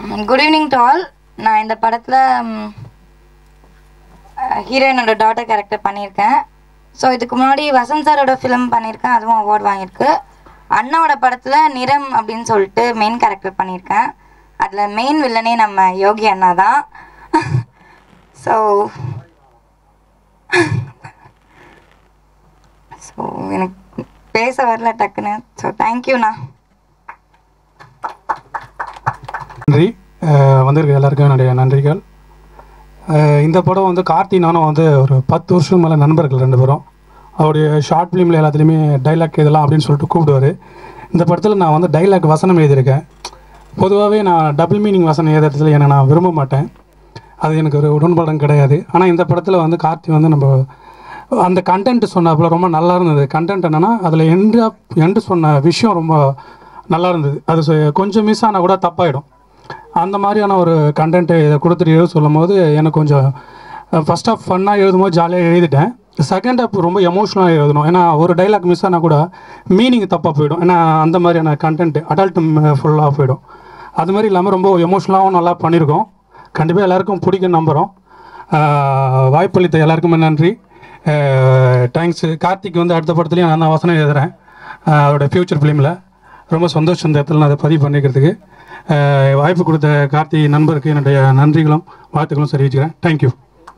good evening to all நான் இந்த படத்தில் ஹீரோயினோட டாட்டர் கேரக்டர் பண்ணியிருக்கேன் ஸோ இதுக்கு முன்னாடி வசந்த் சாரோட ஃபிலிம் பண்ணியிருக்கேன் அதுவும் அவார்ட் வாங்கியிருக்கு அண்ணாவோட படத்தில் நிறம் அப்படின்னு சொல்லிட்டு மெயின் கேரக்டர் பண்ணியிருக்கேன் அதில் மெயின் வில்லனே நம்ம யோகி அண்ணா தான் ஸோ ஸோ எனக்கு பேச வரல டக்குன்னு ஸோ தேங்க்யூண்ணா நன்றி அஹ் வந்திருக்க எல்லாருக்கும் என்னுடைய நன்றிகள் அஹ் இந்த படம் வந்து கார்த்தி நானும் வந்து ஒரு பத்து வருஷம் மேலே நண்பர்கள் ரெண்டு பேரும் அவருடைய ஷார்ட் ஃபிலிமில் எல்லாத்துலேயுமே டைலாக் இதெல்லாம் அப்படின்னு சொல்லிட்டு கூப்பிடுவார் இந்த படத்தில் நான் வந்து டைலாக் வசனம் எழுதியிருக்கேன் பொதுவாகவே நான் டபுள் மீனிங் வசனம் எழுதுறதுல என்னை நான் விரும்ப மாட்டேன் அது எனக்கு ஒரு உடன்படம் கிடையாது ஆனால் இந்த படத்தில் வந்து கார்த்தி வந்து நம்ம அந்த கண்டென்ட் சொன்னாப்புல ரொம்ப நல்லா இருந்தது கண்டென்ட் என்னென்னா அதில் எண்டு எண்டு சொன்ன விஷயம் ரொம்ப நல்லா இருந்தது அது சொ- கொஞ்சம் மிஸ் ஆனால் கூட தப்பாயிடும் அந்த மாதிரியான ஒரு கண்டென்ட்டு இதை கொடுத்துட்டு எழுத சொல்லும் போது எனக்கு கொஞ்சம் ஃபஸ்ட் ஆஃப் ஃபன்னாக எழுதும்போது ஜாலியாக எழுதிட்டேன் செகண்ட் ஆஃப் ரொம்ப எமோஷ்னலாக எழுதணும் ஏன்னா ஒரு டைலாக் மிஸ் ஆனால் கூட மீனிங் தப்பாக போயிடும் ஏன்னா அந்த மாதிரியான கண்டென்ட் அடல்ட் ஃபுல்லாக போயிடும் அது மாதிரி இல்லாமல் ரொம்ப எமோஷ்னலாகவும் நல்லா பண்ணியிருக்கோம் கண்டிப்பாக எல்லாருக்கும் பிடிக்கும் நம்புகிறோம் வாய்ப்பளித்த எல்லாருக்குமே நன்றி தேங்க்ஸ் கார்த்திக் வந்து அடுத்த படத்துலையும் நான் தான் வசனம் எழுதுகிறேன் அவரோட ஃப்யூச்சர் ஃபிலிமில் ரொம்ப சந்தோஷம் இந்த இடத்துல நான் அதை பதிவு பண்ணிக்கிறதுக்கு அஹ், வாய்ப்பு கொடுத்த கார்த்தி நண்பருக்கு என்னுடைய நன்றிகளும் வாழ்த்துக்களும் தெரிவிச்சுக்கிறேன் தேங்க்யூ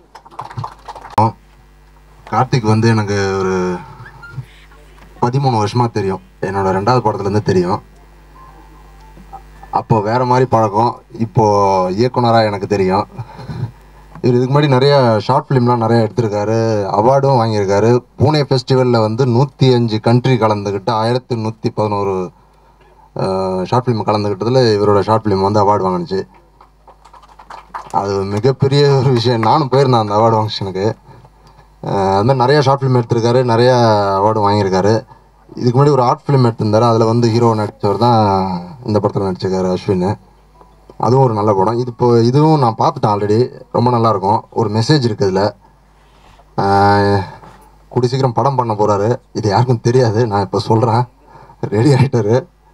கார்த்திக் வந்து எனக்கு ஒரு பதிமூணு வருஷமா தெரியும் என்னோட ரெண்டாவது படத்துலேருந்து தெரியும் அப்போ வேற மாதிரி பழக்கம் இப்போ இயக்குனராக எனக்கு தெரியும் இவர் இதுக்கு முன்னாடி நிறைய ஷார்ட் ஃபிலிம்லாம் நிறைய எடுத்திருக்காரு அவார்டும் வாங்கியிருக்காரு பூனே ஃபெஸ்டிவலில் வந்து நூற்றி அஞ்சு கண்ட்ரி கலந்துக்கிட்டு ஆயிரத்தி நூற்றி பதினோரு ஷார்ட் ஃபிலிம் கலந்துக்கிட்டதில் இவரோட ஷார்ட் ஃபிலிம் வந்து அவார்டு வாங்கினுச்சு அது மிகப்பெரிய ஒரு விஷயம் நானும் போயிருந்தேன் அந்த அவார்டு ஃபங்க்ஷனுக்கு அஹ் அது மாதிரி நிறைய ஷார்ட் ஃபிலிம் எடுத்திருக்காரு நிறைய அவார்டும் வாங்கியிருக்காரு இதுக்கு முன்னாடி ஒரு ஆர்ட் ஃபிலிம் எடுத்திருந்தாரு அதில் வந்து ஹீரோ நடித்தவர் தான் இந்த படத்தில் நடிச்சிருக்காரு அஸ்வின் அதுவும் ஒரு நல்ல படம் இது இப்போ இதுவும் நான் பார்த்துட்டேன் ஆல்ரெடி ரொம்ப நல்லா இருக்கும் ஒரு மெசேஜ் இருக்குது இதில் கூடி சீக்கிரம் படம் பண்ண போகிறாரு இது யாருக்கும் தெரியாது நான் இப்போ சொல்கிறேன் ரெடி ஆகிட்டாரு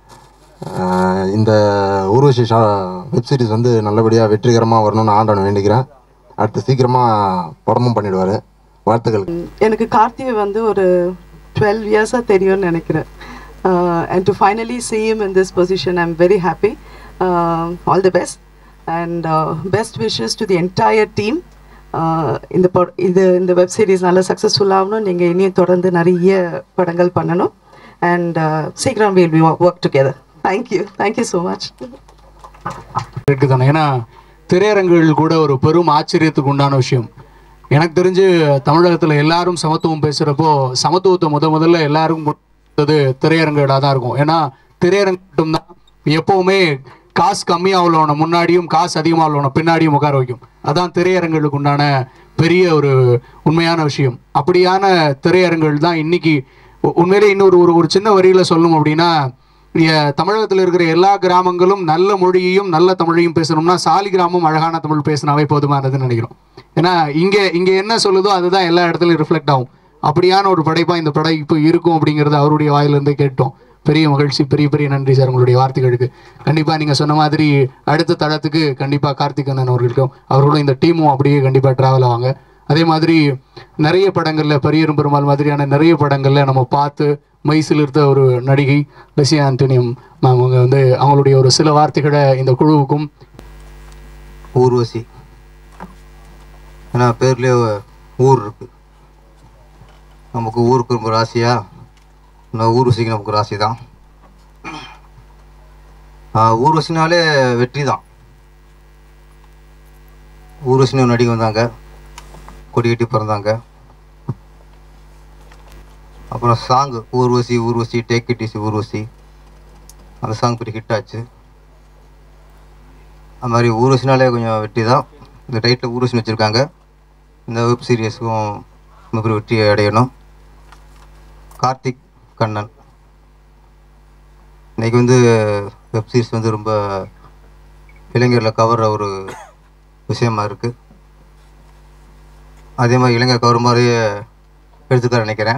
இந்த ஊர்வசி ஷா வெப் சீரிஸ் வந்து நல்லபடியாக வெற்றிகரமாக வரணும்னு ஆண்டவனை வேண்டிக்கிறேன் அடுத்து சீக்கிரமாக படமும் பண்ணிடுவார் வாழ்த்துக்கள் எனக்கு கார்த்திகை வந்து ஒரு டுவெல் இயர்ஸாக தெரியும்னு நினைக்கிறேன் and to finally see him in this position i'm very happy uh, all the best and uh, best wishes to the entire team uh, இந்த பட இது இந்த வெப் சீரிஸ் நல்லா சக்ஸஸ்ஃபுல் ஆகணும் நீங்கள் இனியும் தொடர்ந்து நிறைய படங்கள் பண்ணணும் அண்ட் சீக்கிரம் will be work together thank you thank you so much இருக்குதானே ஏன்னா திரையரங்குகள் கூட ஒரு பெரும் ஆச்சரியத்துக்கு உண்டான விஷயம் எனக்கு தெரிஞ்சு தமிழகத்தில் எல்லாரும் சமத்துவம் பேசுகிறப்போ சமத்துவத்தை முத முதல்ல எல்லாரும் கொடுத்தது திரையரங்குகளாக தான் இருக்கும் ஏன்னா திரையரங்கு மட்டும்தான் எப்போவுமே காசு கம்மியாக உள்ளவனை முன்னாடியும் காசு அதிகமாக உள்ளவனை பின்னாடியும் உட்கார வைக்கும் அதான் திரையரங்குகளுக்கு உண்டான பெரிய ஒரு உண்மையான விஷயம் அப்படியான திரையரங்குகள் தான் இன்னைக்கு உ- உண்மையிலே இன்னொரு ஒரு ஒரு சின்ன வரியில் சொல்லணும் அப்படின்னா எ- தமிழகத்தில் இருக்கிற எல்லா கிராமங்களும் நல்ல மொழியையும் நல்ல தமிழையும் பேசணும்னா சாலி கிராமம் அழகான தமிழ் பேசினாவே போதுமானதுன்னு நினைக்கிறோம் ஏன்னா இங்கே இங்கே என்ன சொல்லுதோ அதுதான் எல்லா இடத்துலையும் ரிஃப்ளெக்ட் ஆகும் அப்படியான ஒரு படைப்பாக இந்த படைப்பு இருக்கும் அப்படிங்கிறது அவருடைய வாயிலிருந்தே கேட்டோம் பெரிய மகிழ்ச்சி பெரிய பெரிய நன்றி சார் உங்களுடைய வார்த்தைகளுக்கு கண்டிப்பாக நீங்கள் சொன்ன மாதிரி அடுத்த தளத்துக்கு கண்டிப்பாக கார்த்திகண்ணன் அவர்களுக்கும் அவர்களும் இந்த டீமும் அப்படியே கண்டிப்பாக ட்ராவல் ஆவாங்க அதே மாதிரி நிறைய படங்களில் பெரியரும் பெருமாள் மாதிரியான நிறைய படங்களில் நம்ம பார்த்து மைசில் இருந்த ஒரு நடிகை லெசியா ஆண்டனியம் மேம் அவங்க வந்து அவங்களுடைய ஒரு சில வார்த்தைகளை இந்த குழுவுக்கும் ஊர்வசி ஏன்னா பேர்லேயே ஊர் இருக்கு நமக்கு ஊருக்கு ரொம்ப ராசியா இந்த ஊர்வசிக்கு நமக்கு ராசி தான் ஆஹ் ஊர்வசினாலே வெற்றி தான் ஊர்வசின்னு ஒரு நடிகை வந்தாங்க கொடி கட்டி பிறந்தாங்க அப்புறம் song Urvashi Urvashi take it is Urvashi அந்த சாங் பெரிய ஹிட் ஆச்சு அது மாதிரி ஊர்வசினாலே கொஞ்சம் வெற்றி தான் இந்த டைட்டில் ஊர்வசின்னு வச்சுருக்காங்க இந்த வெப் சீரியஸுக்கும் மிகப்பெரிய வெற்றி அடையணும் கார்த்திக் கண்ணன் இன்னைக்கு வந்து வெப் சீரிஸ் வந்து ரொம்ப இளைஞரில் கவர்ற ஒரு விஷயமா இருக்குது அதே மாதிரி இளைஞர் கவர் மாதிரியே எடுத்துக்க நினைக்கிறேன்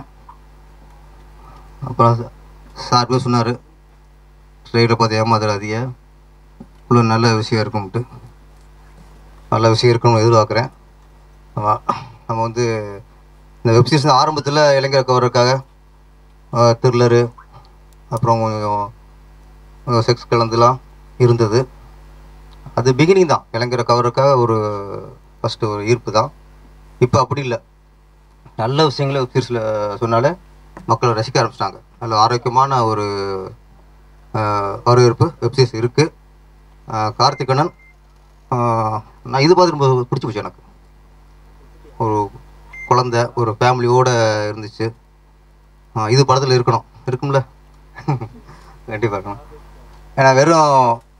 அப்புறம் சார் போய் சொன்னார் ட்ரெயினில் பார்த்து ஏமாத்துறாதீங்க இவ்வளோ நல்ல விஷயம் இருக்கும்ட்டு நல்ல விஷயம் இருக்கும்னு எதிர்பார்க்குறேன் ஆமாம் நம்ம வந்து இந்த வெப்சீரிஸ் ஆரம்பத்தில் இளைஞர் கவருக்காக த்ரில்லரு அப்புறம் கொஞ்சம் செக்ஸ் கலந்துலாம் இருந்தது அது பிகினிங் தான் இளைஞர் கவருக்காக ஒரு ஃபஸ்ட்டு ஒரு ஈர்ப்பு தான் இப்போ அப்படி இல்லை நல்ல விஷயங்களை வெப்சீரிஸில் சொன்னாலே மக்கள் ரசிக்க ஆரம்பிச்சிட்டாங்க நல்ல ஆரோக்கியமான ஒரு ஆஹ், வரவேற்பு வெப்சீரிஸ் இருக்குது கார்த்திகண்ணன் ஆஹ், நான் இது பார்த்து ரொம்ப பிடிச்சி போச்சு எனக்கு ஒரு குழந்த ஒரு ஃபேமிலியோடு இருந்துச்சு ஆஹ், இது படத்தில் இருக்கணும் இருக்கும்ல கண்டிப்பாக இருக்கணும் ஏன்னா வெறும்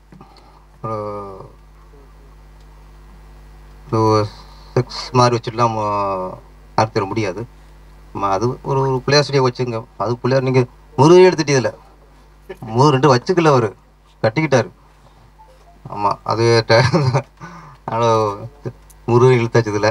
செக்ஸ் மாதிரி வச்சுட்டுலாம் நடத்திட முடியாது நம்ம அது ஒரு ஒரு பிள்ளையார் ஸ்டுடியோ வச்சுங்க அது பிள்ளையார் நீங்கள் முருகை எடுத்துட்டீதில்ல முருகு ரெண்டு வச்சுக்கல அவர் கட்டிக்கிட்டாரு ஆமாம் அது அதனால் முருகன் இழுத்தாச்சதில்ல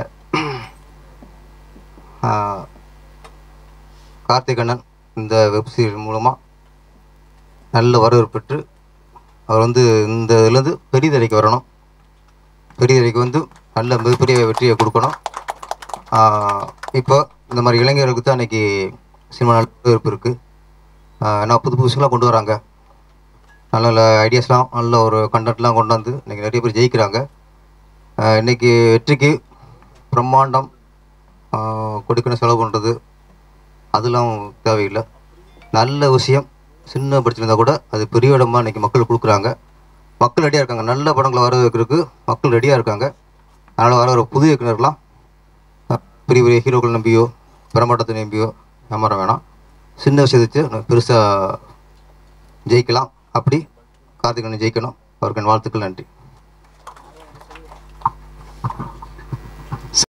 கார்த்திகண்ணன் இந்த வெப் சீரிஸ் மூலமாக நல்ல வரவேற்பு பெற்று அவர் வந்து இந்த இதுலேருந்து பெரிய திரைக்கு வரணும் பெரிய திரைக்கு வந்து நல்ல மிகப்பெரிய வெற்றியை கொடுக்கணும் ஆஹ் இப்போ இந்த மாதிரி இளைஞர்களுக்கு தான் இன்னைக்கு சினிமா நல்ல வரவேற்பு இருக்குது ஏன்னா புது புதுசுலாம் கொண்டு வராங்க நல்ல நல்ல ஐடியாஸ்லாம் நல்ல ஒரு கண்டென்ட்லாம் கொண்டு வந்து இன்னைக்கு நிறைய பேர் ஜெயிக்கிறாங்க ஆஹ் இன்னைக்கு வெற்றிக்கு பிரம்மாண்டம் ஆஹ் கொடுக்கணும் செலவு பண்ணுறது அதெல்லாம் தேவையில்லை நல்ல விஷயம் சின்ன படிச்சிருந்தா கூட அது பெரிய இடமா இன்னைக்கு மக்கள் கொடுக்குறாங்க மக்கள் ரெடியாக இருக்காங்க நல்ல படங்களை வர வைக்கிறதுக்கு மக்கள் ரெடியாக இருக்காங்க அதனால் வர வர புது இயக்குனர்லாம் அஹ், பெரிய பெரிய ஹீரோக்கள் நம்பியோ பிரமாண்டத்தை நம்பியோ ஏமாற வேணாம் சின்ன விஷயத்தை வச்சு பெருசாக ஜெயிக்கலாம் அப்படி கார்த்திகனை ஜெயிக்கணும் அவருக்கு என் வாழ்த்துக்கள் நன்றி